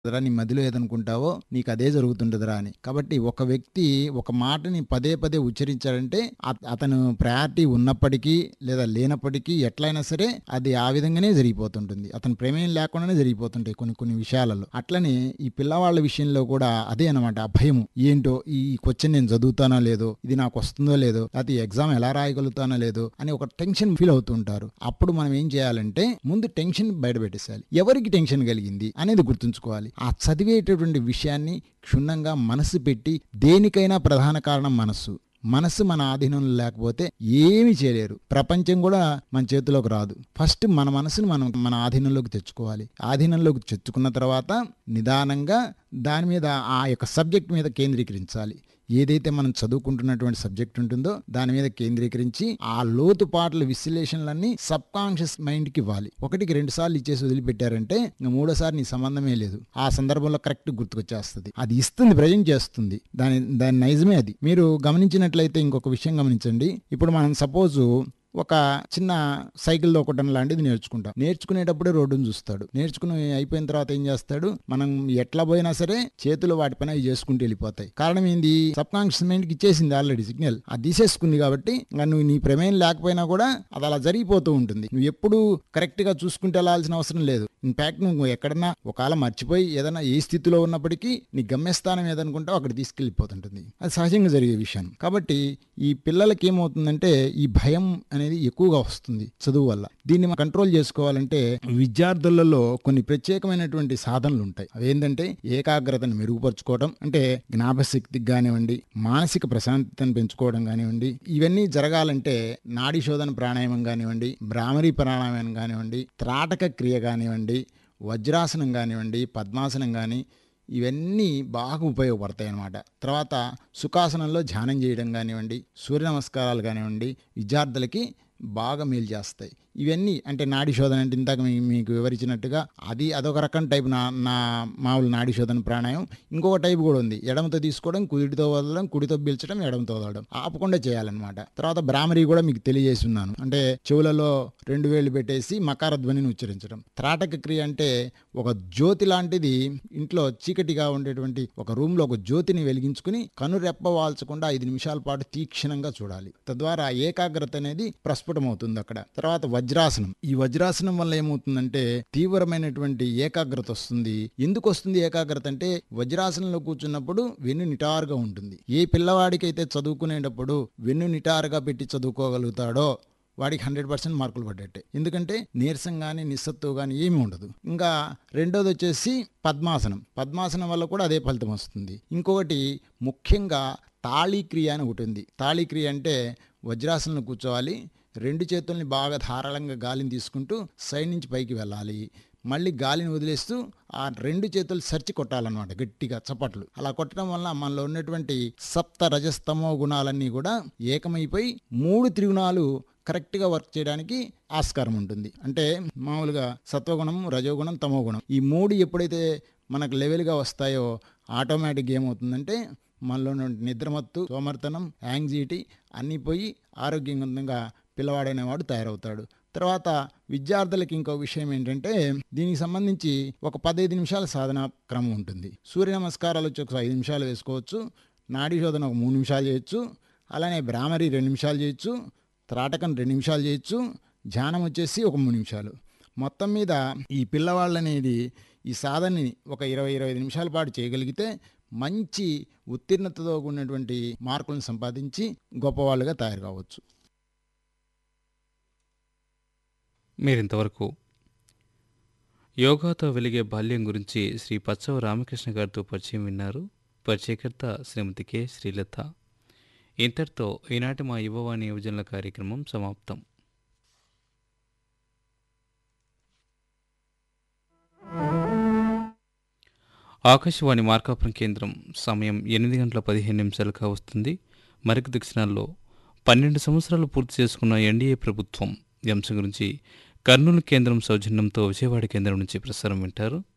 రా నీ మదిలో ఏదనుకుంటావో నీకు అదే జరుగుతుంటుందిరా అని కాబట్టి ఒక వ్యక్తి ఒక మాటని పదే పదే ఉచ్చరించాడంటే అత- అతను ప్రయారిటీ ఉన్నప్పటికీ లేదా లేనప్పటికీ ఎట్లయినా సరే అది ఆ విధంగానే జరిగిపోతుంటుంది అతని ప్రమేయం లేకుండానే జరిగిపోతుంటాయి కొన్ని కొన్ని విషయాలలో అట్లనే ఈ పిల్లవాళ్ళ విషయంలో కూడా అదే అనమాట ఆ భయం ఏంటో ఈ క్వశ్చన్ నేను చదువుతానో లేదో ఇది నాకు వస్తుందో లేదో లేకపోతే ఈ ఎగ్జామ్ ఎలా రాయగలుగుతానో లేదో అని ఒక టెన్షన్ ఫీల్ అవుతుంటారు అప్పుడు మనం ఏం చేయాలంటే ముందు టెన్షన్ బయట పెట్టేసేయాలి ఎవరికి టెన్షన్ కలిగింది అనేది గుర్తుంచుకోవాలి ఆ చదివేటటువంటి విషయాన్ని క్షుణ్ణంగా మనసు పెట్టి దేనికైనా ప్రధాన కారణం మనస్సు మనసు మన ఆధీనంలో లేకపోతే ఏమీ చేయలేరు ప్రపంచం కూడా మన చేతిలోకి రాదు ఫస్ట్ మన మనసుని మనం మన ఆధీనంలోకి తెచ్చుకోవాలి ఆధీనంలోకి తెచ్చుకున్న తర్వాత నిదానంగా దాని మీద ఆ యొక్క సబ్జెక్ట్ మీద కేంద్రీకరించాలి ఏదైతే మనం చదువుకుంటున్నటువంటి సబ్జెక్ట్ ఉంటుందో దాని మీద కేంద్రీకరించి ఆ లోతుపాట్ల విశ్లేషణలన్నీ సబ్ కాన్షియస్ మైండ్కి ఇవ్వాలి ఒకటికి రెండు సార్లు ఇచ్చేసి వదిలిపెట్టారంటే ఇంకా మూడోసారి నీ సంబంధమే లేదు ఆ సందర్భంలో కరెక్ట్ గుర్తుకొచ్చేస్తుంది అది ఇస్తుంది ప్రజెంట్ చేస్తుంది దాని దాని నైజమే అది మీరు గమనించినట్లయితే ఇంకొక విషయం గమనించండి ఇప్పుడు మనం సపోజు ఒక చిన్న సైకిల్ తొక్కడం లాంటిది నేర్చుకుంటాం నేర్చుకునేటప్పుడే రోడ్డును చూస్తాడు నేర్చుకుని అయిపోయిన తర్వాత ఏం చేస్తాడు మనం ఎట్లా పోయినా సరే చేతులు వాటి పైన అవి చేసుకుంటూ వెళ్ళిపోతాయి కారణం ఏంది సబ్ కాన్షియస్ మైండ్ కి ఇచ్చేసింది ఆల్రెడీ సిగ్నల్ అది తీసేసుకుంది కాబట్టి ఇంకా నువ్వు నీ ప్రమేయం లేకపోయినా కూడా అది అలా జరిగిపోతూ ఉంటుంది నువ్వు ఎప్పుడు కరెక్ట్ గా చూసుకుంటూ వెళ్ళాల్సిన అవసరం లేదు ఇన్ఫాక్ట్ నువ్వు ఎక్కడన్నా ఒకవేళ మర్చిపోయి ఏదైనా ఏ స్థితిలో ఉన్నప్పటికీ నీ గమ్యస్థానం ఏదనుకుంటావు అక్కడ తీసుకెళ్ళిపోతుంటుంది అది సహజంగా జరిగే విషయం కాబట్టి ఈ పిల్లలకి ఏమవుతుందంటే ఈ భయం అనేది ఎక్కువగా వస్తుంది చదువు వల్ల దీన్ని మనం కంట్రోల్ చేసుకోవాలంటే విద్యార్థులలో కొన్ని ప్రత్యేకమైనటువంటి సాధనలు ఉంటాయి అవి ఏంటంటే ఏకాగ్రతను మెరుగుపరుచుకోవడం అంటే జ్ఞాపశక్తికి కానివ్వండి మానసిక ప్రశాంతతను పెంచుకోవడం కానివ్వండి ఇవన్నీ జరగాలంటే నాడీ శోధన ప్రాణాయామం కానివ్వండి భ్రామరీ ప్రాణాయామం కానివ్వండి త్రాటక క్రియ కానివ్వండి వజ్రాసనం కానివ్వండి పద్మాసనం కానీ ఇవన్నీ బాగా ఉపయోగపడతాయి అన్నమాట తర్వాత సుఖాసనంలో ధ్యానం చేయడం కానివ్వండి సూర్య నమస్కారాలు కానివ్వండి విద్యార్థులకి బాగా మేలు చేస్తాయి ఇవన్నీ అంటే నాడీ శోధన అంటే ఇందాక మీ- మీకు వివరించినట్టుగా అది అదొక రకం టైప్ నా నా మామూలు నాడీ శోధన ప్రాణాయామం ఇంకొక టైప్ కూడా ఉంది ఎడమతో తీసుకోవడం కుడితో వదలడం కుడితో పీల్చడం ఎడమతో వదలడం ఆపకుండా చేయాలన్నమాట తర్వాత బ్రాహ్మరీ కూడా మీకు తెలియజేసి ఉన్నాను అంటే చెవులలో రెండు వేళ్ళు పెట్టేసి మకార ధ్వనిని ఉచ్చరించడం త్రాటక క్రియ అంటే ఒక జ్యోతి లాంటిది ఇంట్లో చీకటిగా ఉండేటువంటి ఒక రూమ్ లో ఒక జ్యోతిని వెలిగించుకుని కనురెప్ప వాల్చకుండా ఐదు నిమిషాల పాటు తీక్షణంగా చూడాలి తద్వారా ఏకాగ్రత అనేది ప్రస్ఫుటమవుతుంది అక్కడ తర్వాత వజ్రాసనం ఈ వజ్రాసనం వల్ల ఏమవుతుందంటే తీవ్రమైనటువంటి ఏకాగ్రత వస్తుంది ఎందుకు వస్తుంది ఏకాగ్రత అంటే వజ్రాసనంలో కూర్చున్నప్పుడు వెన్ను నిటారుగా ఉంటుంది ఏ పిల్లవాడికైతే చదువుకునేటప్పుడు వెన్ను నిటారుగా పెట్టి చదువుకోగలుగుతాడో వాడికి హండ్రెడ్ పర్సెంట్ మార్కులు పడ్డట్టే ఎందుకంటే నీరసం కానీ నిస్సత్తువ కానీ ఏమీ ఉండదు ఇంకా రెండోది వచ్చేసి పద్మాసనం పద్మాసనం వల్ల కూడా అదే ఫలితం వస్తుంది ఇంకొకటి ముఖ్యంగా తాళీక్రియ అని ఒకటి ఉంది తాళీక్రియ అంటే వజ్రాసనంలో కూర్చోవాలి రెండు చేతుల్ని బాగా ధారాళంగా గాలిని తీసుకుంటూ సైడ్ నుంచి పైకి వెళ్ళాలి మళ్ళీ గాలిని వదిలేస్తూ ఆ రెండు చేతులు సర్చి కొట్టాలన్నమాట గట్టిగా చప్పట్లు అలా కొట్టడం వల్ల మనలో ఉన్నటువంటి సప్త రజస్తమో గుణాలన్నీ కూడా ఏకమైపోయి మూడు త్రిగుణాలు కరెక్ట్గా వర్క్ చేయడానికి ఆస్కారం ఉంటుంది అంటే మామూలుగా సత్వగుణం రజోగుణం తమోగుణం ఈ మూడు ఎప్పుడైతే మనకు లెవెల్గా వస్తాయో ఆటోమేటిక్గా ఏమవుతుందంటే మనలో ఉన్న నిద్రమత్తు సోమర్తనం యాంగ్జైటీ అన్నీ పోయి ఆరోగ్యవంతంగా పిల్లవాడనేవాడు తయారవుతాడు తర్వాత విద్యార్థులకి ఇంకో విషయం ఏంటంటే దీనికి సంబంధించి ఒక పదహైదు నిమిషాల సాధన క్రమం ఉంటుంది సూర్య నమస్కారాలు వచ్చి ఒక ఐదు నిమిషాలు వేసుకోవచ్చు నాడీ శోధన ఒక మూడు నిమిషాలు చేయొచ్చు అలానే భ్రామరి రెండు నిమిషాలు చేయొచ్చు త్రాటకం రెండు నిమిషాలు చేయొచ్చు ధ్యానం వచ్చేసి ఒక మూడు నిమిషాలు మొత్తం మీద ఈ పిల్లవాళ్ళనేది ఈ సాధనని ఒక ఇరవై ఇరవై ఐదు నిమిషాల పాటు చేయగలిగితే మంచి ఉత్తీర్ణతతో కూడినటువంటి మార్కులను సంపాదించి గొప్పవాళ్ళుగా తయారు కావచ్చు మీరింతవరకు యోగాతో వెలిగే బాల్యం గురించి శ్రీ పచ్చవ రామకృష్ణ గారితో పరిచయం విన్నారు పరిచయకర్త శ్రీమతి కె శ్రీలత ఇంతటితో ఈనాటి మా యువవాణి యువజనుల కార్యక్రమం సమాప్తం ఆకాశవాణి మార్కాపురం కేంద్రం సమయం ఎనిమిది గంటల పదిహేను నిమిషాలుగా వస్తుంది మరికి దక్షిణాల్లో పన్నెండు సంవత్సరాలు పూర్తి చేసుకున్న ఎన్డీఏ ప్రభుత్వం ఈ అంశం గురించి కర్నూలు కేంద్రం సౌజన్యంతో విజయవాడ కేంద్రం నుంచి ప్రసారం వింటారు